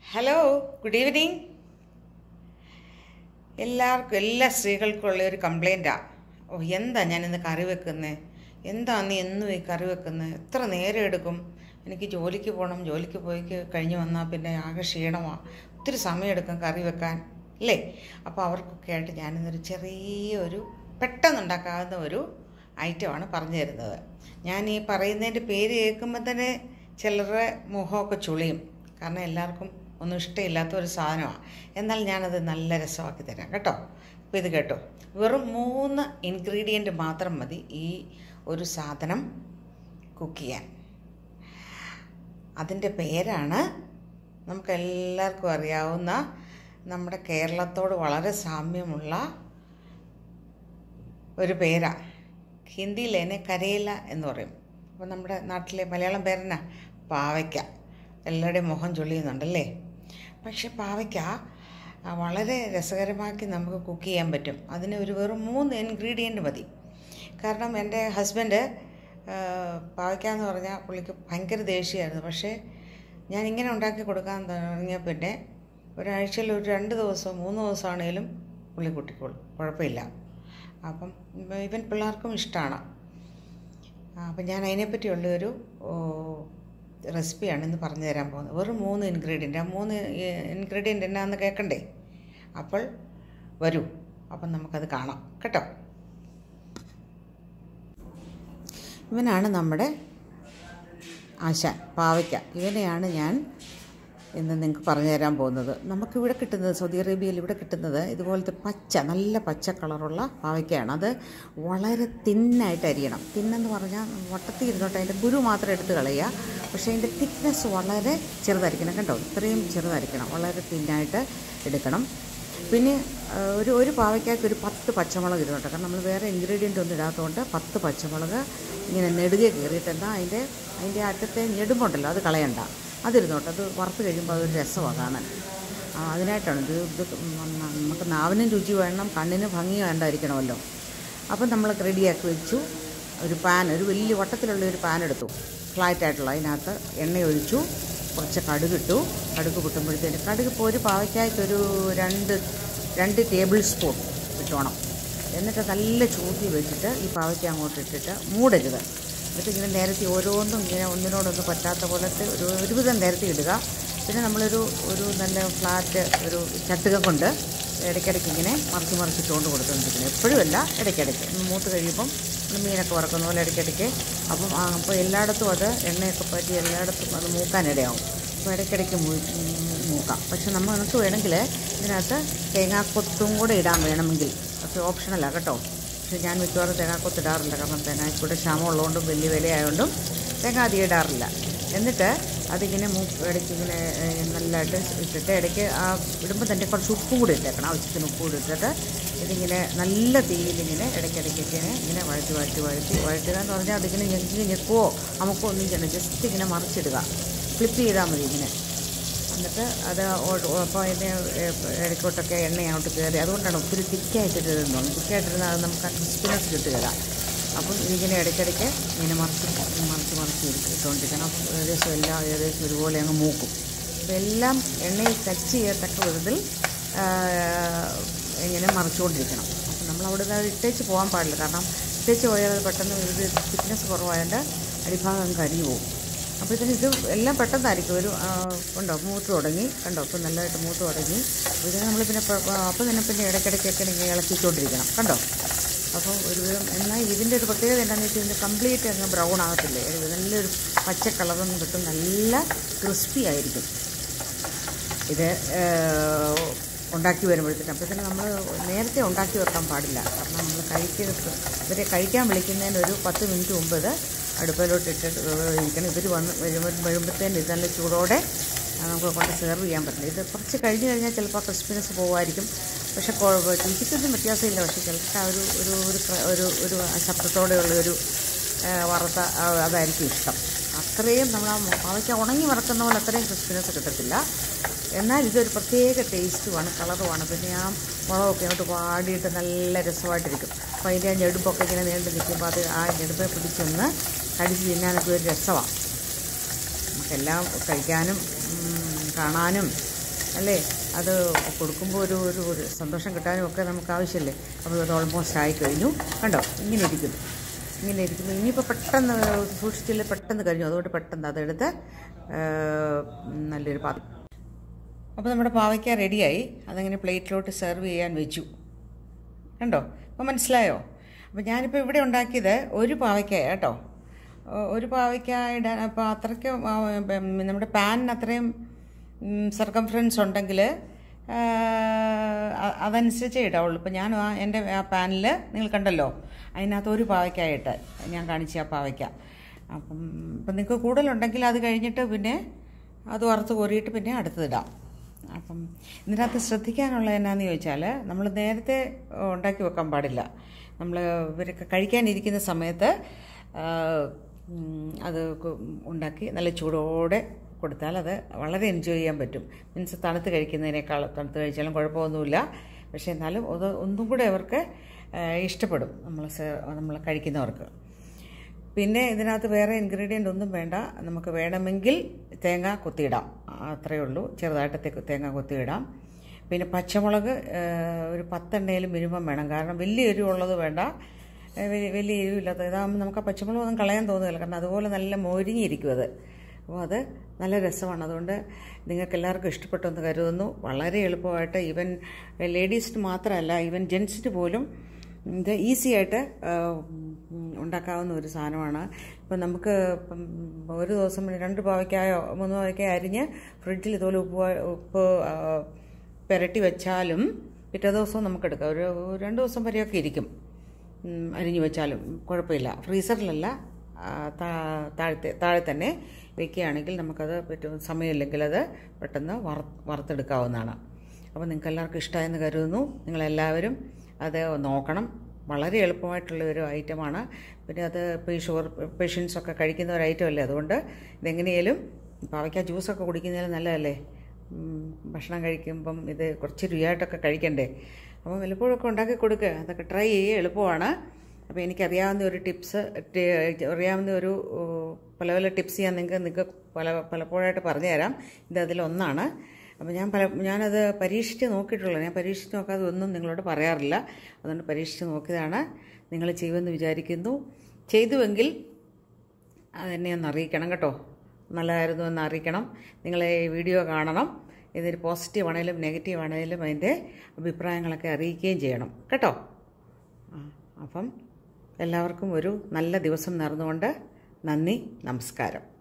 hello good evening എല്ലാവർക്കും എല്ലാ സ്ത്രീകൾക്കും ഉള്ള ഒരു കംപ്ലൈൻറ്റാണ് ഓ എന്താ ഞാനിന്ന് കറി വെക്കുന്നത് എന്താ നീ എന്നും ഈ കറി വെക്കുന്നത് എത്ര നേരം എടുക്കും എനിക്ക് ജോലിക്ക് പോകണം ജോലിക്ക് പോയി കഴിഞ്ഞ് വന്നാൽ പിന്നെ ആകെ ക്ഷീണമാണ് ഒത്തിരി സമയമെടുക്കും കറി വെക്കാൻ അല്ലേ അപ്പോൾ അവർക്കൊക്കെ ആയിട്ട് ഞാനിന്നൊരു ചെറിയൊരു പെട്ടെന്നുണ്ടാക്കാവുന്ന ഒരു ഐറ്റമാണ് പറഞ്ഞു തരുന്നത് ഞാൻ ഈ പറയുന്നതിൻ്റെ പേര് കേൾക്കുമ്പോൾ തന്നെ ചിലരുടെ മുഖമൊക്കെ ചുളിയും കാരണം എല്ലാവർക്കും ഒന്നും ഇഷ്ടമില്ലാത്ത ഒരു സാധനമാണ് എന്നാൽ ഞാനത് നല്ല രസമാക്കി തരാം കേട്ടോ അപ്പോൾ ഇത് കേട്ടോ വെറും മൂന്ന് ഇൻഗ്രീഡിയൻറ്റ് മാത്രം മതി ഈ ഒരു സാധനം കുക്ക് ചെയ്യാൻ അതിൻ്റെ പേരാണ് നമുക്കെല്ലാവർക്കും അറിയാവുന്ന നമ്മുടെ കേരളത്തോട് വളരെ സാമ്യമുള്ള ഒരു പേരാണ് ഹിന്ദിയിൽ അതിനെ കരയില എന്ന് പറയും അപ്പോൾ നമ്മുടെ നാട്ടിലെ മലയാളം പേരെന്നാ പാവയ്ക്ക എല്ലാവരുടെയും മുഖം ചൊള്ളിയുന്നുണ്ടല്ലേ പക്ഷെ പാവയ്ക്ക ആ, വളരെ രസകരമാക്കി നമുക്ക് കുക്ക് ചെയ്യാൻ പറ്റും അതിന് ഒരു വെറും മൂന്ന് ഇൻഗ്രീഡിയൻറ്റ് മതി കാരണം എൻ്റെ ഹസ്ബൻഡ് പാവയ്ക്ക എന്ന് പറഞ്ഞാൽ പുള്ളിക്ക് ഭയങ്കര ദേഷ്യമായിരുന്നു പക്ഷേ ഞാൻ ഇങ്ങനെ ഉണ്ടാക്കി കൊടുക്കാൻ തുടങ്ങിയ പിന്നെ ഒരാഴ്ചയിൽ ഒരു രണ്ട് ദിവസം മൂന്ന് ദിവസമാണേലും പുള്ളി കൂട്ടിക്കോളും കുഴപ്പമില്ല അപ്പം ഇവൻ പിള്ളേർക്കും ഇഷ്ടമാണ് അപ്പം ഞാൻ അതിനെപ്പറ്റിയുള്ള ഒരു റെസിപ്പിയാണ് ഇന്ന് പറഞ്ഞു തരാൻ പോകുന്നത് വെറും മൂന്ന് ഇൻഗ്രീഡിയൻ്റ് ആ മൂന്ന് ഇൻഗ്രീഡിയൻ്റ് എന്നാന്ന് കേൾക്കണ്ടേ അപ്പോൾ വരൂ അപ്പം നമുക്കത് കാണാം കേട്ടോ ഇവനാണ് നമ്മുടെ ആശാൻ പാവയ്ക്ക ഇവനെയാണ് ഞാൻ ഇന്ന് നിങ്ങൾക്ക് പറഞ്ഞു തരാൻ പോകുന്നത് നമുക്കിവിടെ കിട്ടുന്നത് സൗദി അറേബ്യയിൽ ഇവിടെ കിട്ടുന്നത് ഇതുപോലത്തെ പച്ച നല്ല പച്ച കളറുള്ള പാവയ്ക്കയാണ് അത് വളരെ തിന്നായിട്ട് അരിയണം തിന്നെന്ന് പറഞ്ഞാൽ വട്ടത്തിൽ ഇരുന്നോട്ട് അതിൻ്റെ കുരു മാത്രം എടുത്ത് കളയുക പക്ഷേ അതിൻ്റെ തിക്നെസ് വളരെ ചെറുതായിരിക്കണം കണ്ടോ ഇത്രയും ചെറുതായിരിക്കണം വളരെ തിന്നായിട്ട് എടുക്കണം പിന്നെ ആ, ഒരു ഒരു പാവയ്ക്കകത്ത് ഒരു പത്ത് പച്ചമുളക് ഇരുന്നോട്ടെ കാരണം നമ്മൾ വേറെ ഇൻഗ്രീഡിയൻ്റ് ഒന്നും ഇടാത്തതുകൊണ്ട് പത്ത് പച്ചമുളക് ഇങ്ങനെ നെടുകെ കയറിയിട്ട് എന്താ അതിൻ്റെ അതിൻ്റെ അറ്റത്തെ ഞെടുമ്പുണ്ടല്ലോ അത് കളയണ്ട അതിരുന്നോട്ടെ അത് വറുത്ത് കഴിയുമ്പോൾ അതൊരു രസമാണ് കാണാൻ ആ, അതിനായിട്ടാണ് ഇത് ഇത് നമുക്ക് നാവിനും രുചി വേണം കണ്ണിന് ഭംഗി വേണ്ടായിരിക്കണമല്ലോ അപ്പം നമ്മൾ റെഡിയാക്കി വെച്ചു ഒരു പാൻ ഒരു വലിയ വട്ടത്തിലുള്ള ഒരു പാൻ എടുത്തു ഫ്ലാറ്റ് ആയിട്ടുള്ള അതിനകത്ത് എണ്ണ ഒഴിച്ചു കുറച്ച് കടുകിട്ടു കടുക് പൊട്ടുമ്പോഴത്തേന് കടുക് ഇപ്പോൾ ഒരു പാവയ്ക്കായ്ക്ക് ഒരു രണ്ട് രണ്ട് ടേബിൾ സ്പൂൺ ഇട്ടോണം എന്നിട്ട് നല്ല ചൂട്ടി വെച്ചിട്ട് ഈ പാവയ്ക്ക അങ്ങോട്ട് ഇട്ടിട്ട് മൂടരുത് എന്നിട്ട് ഇങ്ങനെ നേരത്തെ ഓരോന്നും ഇങ്ങനെ ഒന്നിനോടൊന്ന് പറ്റാത്ത പോലത്തെ ഒരു ഒരുവിധം നേരത്തെ ഇടുക പിന്നെ നമ്മളൊരു ഒരു നല്ല ഫ്ലാറ്റ് ഒരു ചട്ടുക കൊണ്ട് ഇടയ്ക്കിടയ്ക്ക് ഇങ്ങനെ മറിച്ച് മറിച്ചിട്ടുകൊണ്ട് കൊടുത്തുകൊണ്ടിരിക്കുന്നത് എപ്പോഴുമല്ല ഇടയ്ക്കിടയ്ക്ക് ഒന്ന് മൂത്ത് കഴിയുമ്പം നമ്മൾ മീനൊക്കെ വറക്കുന്ന പോലെ ഇടയ്ക്കിടയ്ക്ക് അപ്പം ആ, അപ്പോൾ എല്ലായിടത്തും അത് എണ്ണയൊക്കെ പറ്റി എല്ലായിടത്തും അത് മൂക്കാനിടയാവും അപ്പോൾ ഇടയ്ക്കിടയ്ക്ക് മൂ മൂക്കാം പക്ഷെ നമ്മൾ നമുക്ക് വേണമെങ്കിൽ ഇതിനകത്ത് തേങ്ങാക്കൊത്തും കൂടെ ഇടാൻ വേണമെങ്കിൽ പക്ഷേ ഓപ്ഷനല്ല കേട്ടോ പക്ഷെ ഞാൻ മിക്കവാറും തേങ്ങാക്കൊത്ത് ഇടാറില്ല കാരണം തേങ്ങാക്കൂടെ ക്ഷാമമുള്ളതുകൊണ്ടും വലിയ വിലയായതുകൊണ്ടും തേങ്ങ അധികം ഇടാറില്ല എന്നിട്ട് അതിങ്ങനെ മൂ ഇടയ്ക്ക് ഇങ്ങനെ ഏഹ്, നല്ലതായിട്ട് ഇട്ടിട്ട് ഇടയ്ക്ക് ആ ഇടുമ്പോൾ തന്നെ കുറച്ച് ഉപ്പും കൂടി ഇട്ടേക്കണം ആവശ്യത്തിന് ഉപ്പും കൂടി ഇട്ടിട്ട് ഇതിങ്ങനെ നല്ല തീയിലിങ്ങനെ ഇടയ്ക്കിടയ്ക്ക് ഇങ്ങനെ ഇങ്ങനെ വഴറ്റി വഴറ്റി വഴറ്റി വഴറ്റുക എന്ന് പറഞ്ഞാൽ അതിങ്ങനെ ഞെക്കി ഞെക്കുവോ നമുക്കോ ഒന്നും ചെയ്യണം ജസ്റ്റ് ഇങ്ങനെ മറിച്ചിടുക ഫ്ലിപ്പ് ചെയ്താൽ മതി ഇങ്ങനെ എന്നിട്ട് അത് അപ്പോൾ അതിൻ്റെ ഇടയ്ക്കോട്ടൊക്കെ എണ്ണ അങ്ങോട്ട് കയറി അതുകൊണ്ടാണ് ഒത്തിരി തിക്കായിട്ടിട്ട് തോന്നുന്നു തിക്കായിട്ടിരുന്നാൽ അത് നമുക്ക് ആ ക്രിസ്പിനെസ് കിട്ടുകയില്ല അപ്പം ഇതിങ്ങനെ ഇടയ്ക്കിടയ്ക്ക് ഇങ്ങനെ മറിച്ച് മറിച്ച് മറിച്ച് ഇട്ട് ഇട്ടുകൊണ്ടിരിക്കണം അപ്പം ഏകദേശം എല്ലാം ഏകദേശം ഒരുപോലെ അങ്ങ് മൂക്കും അപ്പോൾ എല്ലാം എണ്ണയിൽ ടച്ച് ചെയ്യത്തക്ക വിധത്തിൽ ആ, ഇങ്ങനെ മറിച്ചുകൊണ്ടിരിക്കണം അപ്പം നമ്മൾ അവിടെ നിന്ന് ഇട്ടേച്ച് പോകാൻ പാടില്ല കാരണം ഇട്ടേച്ച് പോയാൽ അത് പെട്ടെന്ന് ഇത് തിക്നെസ് കുറവായതുകൊണ്ട് അടിഭാഗം അങ്ങ് കരിഞ്ഞു പോകും അപ്പോഴത്തേന് ഇത് എല്ലാം പെട്ടെന്നായിരിക്കും ഒരു ആ, ഉണ്ടോ മൂത്ത് തുടങ്ങി കണ്ടോ ഇപ്പം നല്ലതായിട്ട് മൂത്ത് തുടങ്ങി അപ്പോൾ ഇതിനെ നമ്മൾ പിന്നെ പ- പ- അപ്പം തന്നെ പിന്നെ ഇടയ്ക്കിടയ്ക്കൊക്കെ ഇങ്ങനെ ഇളക്കിക്കൊണ്ടിരിക്കണം കണ്ടോ അപ്പോൾ ഒരുവിധം എന്നാൽ ഇതിൻ്റെ ഒരു പ്രത്യേകത എന്താണെന്ന് വെച്ചാൽ ഇതിൻ്റെ കംപ്ലീറ്റ് അങ്ങ് ബ്രൗൺ ആകത്തില്ലേ ഒരു നല്ലൊരു പച്ച കളറൊന്നും കിട്ടും നല്ല ക്രിസ്പി ആയിരിക്കും ഇത് ഏഹ്, ഉണ്ടാക്കി വരുമ്പോഴത്തേക്കും അപ്പോൾ തന്നെ നമ്മൾ നേരത്തെ ഉണ്ടാക്കി വെക്കാൻ പാടില്ല കാരണം നമ്മൾ കഴിക്കുന്ന ഇവരെ കഴിക്കാൻ വിളിക്കുന്നതിന് ഒരു പത്ത് മിനിറ്റ് മുമ്പ് ഇത് അടുപ്പിലോട്ട് ഇട്ടിട്ട് ഇരിക്കണം ഇവർ വന്ന് വരുമ്പോൾ വരുമ്പോഴത്തേന് ഇത് നല്ല ചൂടോടെ ആ, നമുക്ക് കൊണ്ട് സെർവ് ചെയ്യാൻ പറ്റില്ല ഇത് കുറച്ച് കഴിഞ്ഞ് കഴിഞ്ഞാൽ ചിലപ്പോൾ ക്രിസ്പിനെസ് പോകുമായിരിക്കും പക്ഷേ രുചിക്കൊന്നും വ്യത്യാസമില്ല പക്ഷേ ചിലർക്ക് ആ ഒരു ഒരു ഒരു ക്ര- ഒരു ഒരു ശബ്ദത്തോടെയുള്ള ഒരു ആ, വറുത്ത ആ, അതായിരിക്കും ഇഷ്ടം അത്രയും നമ്മൾ ആ പാവയ്ക്ക ഉണങ്ങി വറക്കുന്ന പോലെ അത്രയും ക്രിസ്പിനെസ് കിട്ടത്തില്ല എന്നാൽ ഇതൊരു പ്രത്യേക ടേസ്റ്റുമാണ് കളറുമാണ് പിന്നെ ആ മുളകൊക്കെ അങ്ങോട്ട് വാടിയിട്ട് നല്ല രസമായിട്ടിരിക്കും അപ്പോൾ അതിൻ്റെ ആ ഞെടുപ്പൊക്കെ ഇങ്ങനെ നീണ്ടു നിൽക്കുമ്പോൾ അത് ആ ഞെടുപ്പെ പിടിച്ചൊന്ന് കടിച്ച് തിന്നാനൊക്കെ ഒരു രസമാണ് നമുക്കെല്ലാം കഴിക്കാനും ഉം, കാണാനും അല്ലേ അത് കൊടുക്കുമ്പോൾ ഒരു ഒരു ഒരു സന്തോഷം കിട്ടാനും ഒക്കെ നമുക്ക് ആവശ്യമല്ലേ അപ്പോൾ അത് ഓൾമോസ്റ്റ് ആയി കഴിഞ്ഞു കണ്ടോ ഇങ്ങനെ ഇരിക്കുന്നു ഇങ്ങനെ ഇരിക്കുന്നു ഇനിയിപ്പോൾ പെട്ടെന്ന് സൂക്ഷിച്ചില്ല പെട്ടെന്ന് കഴിഞ്ഞു അതുകൊണ്ട് പെട്ടെന്ന് അതെടുത്ത് ആ, നല്ലൊരു പാത്രം അപ്പോൾ നമ്മുടെ പാവയ്ക്ക റെഡിയായി അതങ്ങനെ പ്ലേറ്റിലോട്ട് സെർവ് ചെയ്യാൻ വെച്ചു കണ്ടോ അപ്പോൾ മനസ്സിലായോ അപ്പോൾ ഞാനിപ്പോൾ ഇവിടെ ഉണ്ടാക്കിയത് ഒരു പാവയ്ക്ക കേട്ടോ ഒ- ഒരു പാവയ്ക്ക ഇടാൻ അപ്പോൾ അത്രയ്ക്ക് ആ, ഉം, നമ്മുടെ പാനിന് അത്രയും സർക്കംഫറൻസ് ഉണ്ടെങ്കിൽ അതനുസരിച്ചേ ഇടാവുള്ളൂ ഇപ്പോൾ ഞാൻ ആ എൻ്റെ ആ പാനിൽ നിങ്ങൾ കണ്ടല്ലോ അതിനകത്ത് ഒരു പാവയ്ക്ക ഇട്ട് ഞാൻ കാണിച്ച ആ പാവയ്ക്ക അപ്പം ഇപ്പം നിങ്ങൾക്ക് കൂടുതലുണ്ടെങ്കിൽ അത് കഴിഞ്ഞിട്ട് പിന്നെ അത് വറുത്ത് കോരിയിട്ട് പിന്നെ അടുത്തതിടാം അപ്പം ഇതിനകത്ത് ശ്രദ്ധിക്കാനുള്ള എന്നാന്ന് ചോദിച്ചാൽ നമ്മൾ നേരത്തെ ഉണ്ടാക്കി വെക്കാൻ പാടില്ല നമ്മൾ ഇവരൊക്കെ കഴിക്കാനിരിക്കുന്ന സമയത്ത് ആ, ഉം, അത് കു- ഉണ്ടാക്കി നല്ല ചൂടോടെ കൊടുത്താൽ അത് വളരെ എൻജോയ് ചെയ്യാൻ പറ്റും മീൻസ് തണുത്ത് കഴിക്കുന്നതിനേക്കാൾ തണുത്ത് കഴിച്ചാലും കുഴപ്പമൊന്നുമില്ല പക്ഷേ എന്നാലും അത് ഒന്നും കൂടെ അവർക്ക് ആ, ഇഷ്ടപ്പെടും നമ്മൾ നമ്മൾ കഴിക്കുന്നവർക്ക് പിന്നെ ഇതിനകത്ത് വേറെ ഇൻഗ്രീഡിയൻ്റ് ഒന്നും വേണ്ട നമുക്ക് വേണമെങ്കിൽ തേങ്ങ കൊത്തിയിടാം അത്രയേ ഉള്ളൂ ചെറുതായിട്ട് തേ- തേങ്ങ കൊത്തിയിടാം പിന്നെ പച്ചമുളക് ആ, ഒരു പത്തെണ്ണയിലും മിനിമം വേണം കാരണം വലിയ എരിവുള്ളത് വേണ്ട ആ, വലിയ വലിയ എരിവില്ലാത്ത ഇതാകുമ്പോൾ നമുക്ക് ആ പച്ചമുളക് ഒന്നും കളയാൻ തോന്നുകയില്ല കാരണം അതുപോലെ നല്ല മൊരിഞ്ഞിരിക്കും അത് അപ്പോൾ അത് നല്ല രസമാണ് അതുകൊണ്ട് നിങ്ങൾക്ക് എല്ലാവർക്കും ഇഷ്ടപ്പെട്ടെന്ന് കരുതുന്നു വളരെ എളുപ്പമായിട്ട് ഈവൻ ലേഡീസിന് മാത്രമല്ല ഈവൻ ജെൻസിന് പോലും ഇത് ഈസി ആയിട്ട് ആ, ഉം, ഉണ്ടാക്കാവുന്ന ഒരു സാധനമാണ് ഇപ്പം നമുക്ക് ഇപ്പം ഒരു ദിവസം രണ്ട് പാവയ്ക്കായോ മൂന്ന് പാവയ്ക്കായോ അരിഞ്ഞ് ഫ്രിഡ്ജിൽ ഇതുപോലെ ഉപ്പ് വാ- ഉപ്പ് ആ, പുരട്ടി വെച്ചാലും പിറ്റേ ദിവസവും നമുക്കെടുക്കാം ഒരു രണ്ട് ദിവസം വരെയൊക്കെ ഇരിക്കും ഉം, അരിഞ്ഞു വെച്ചാലും കുഴപ്പമില്ല ഫ്രീസറിലല്ല ആ, താ- താഴത്തെ താഴെ തന്നെ വെക്കുകയാണെങ്കിൽ നമുക്കത് പറ്റും സമയമില്ലെങ്കിൽ അത് പെട്ടെന്ന് വറ വറുത്തെടുക്കാവുന്നതാണ് അപ്പോൾ നിങ്ങൾക്ക് എല്ലാവർക്കും ഇഷ്ടമായെന്ന് കരുതുന്നു നിങ്ങളെല്ലാവരും അത് നോക്കണം വളരെ എളുപ്പമായിട്ടുള്ള ഒരു ഐറ്റമാണ് പിന്നെ അത് ഇപ്പോൾ ഈ ഷുഗർ പേഷ്യൻസൊക്കെ കഴിക്കുന്ന ഒരു ഐറ്റം അല്ലേ അതുകൊണ്ട് ഇതെങ്ങനെയാലും പാവയ്ക്ക ജ്യൂസൊക്കെ കുടിക്കുന്നതിൽ നല്ലതല്ലേ ഉം, ഭക്ഷണം കഴിക്കുമ്പം ഇത് കുറച്ച് രുചിയായിട്ടൊക്കെ കഴിക്കണ്ടേ അപ്പം വല്ലപ്പോഴൊക്കെ ഉണ്ടാക്കി കൊടുക്കുക അതൊക്കെ ട്രൈ ചെയ്യുക എളുപ്പമാണ് അപ്പോൾ എനിക്കറിയാവുന്ന ഒരു ടിപ്സ് അറിയാവുന്ന ഒരു ഓ, പല പല ടിപ്സ് ഞാൻ നിങ്ങൾക്ക് നിങ്ങൾക്ക് പല പലപ്പോഴായിട്ട് പറഞ്ഞു തരാം ഇത് അതിലൊന്നാണ് അപ്പോൾ ഞാൻ പല ഞാനത് പരീക്ഷിച്ച് നോക്കിയിട്ടുള്ളൂ ഞാൻ പരീക്ഷിച്ച് നോക്കാതെ ഒന്നും നിങ്ങളോട് പറയാറില്ല അതുകൊണ്ട് പരീക്ഷിച്ച് നോക്കിയതാണ് നിങ്ങൾ ചെയ്യുമെന്ന് വിചാരിക്കുന്നു ചെയ്തുവെങ്കിൽ അതെന്നെ ഒന്ന് അറിയിക്കണം കേട്ടോ നല്ലതായിരുന്നു എന്ന് അറിയിക്കണം നിങ്ങൾ ഈ വീഡിയോ കാണണം ഇതൊരു പോസിറ്റീവ് ആണെങ്കിലും നെഗറ്റീവ് ആണെങ്കിലും അതിൻ്റെ അഭിപ്രായങ്ങളൊക്കെ അറിയിക്കുകയും ചെയ്യണം കേട്ടോ ആ, അപ്പം എല്ലാവർക്കും ഒരു നല്ല ദിവസം നേർന്നുകൊണ്ട് നന്ദി നമസ്കാരം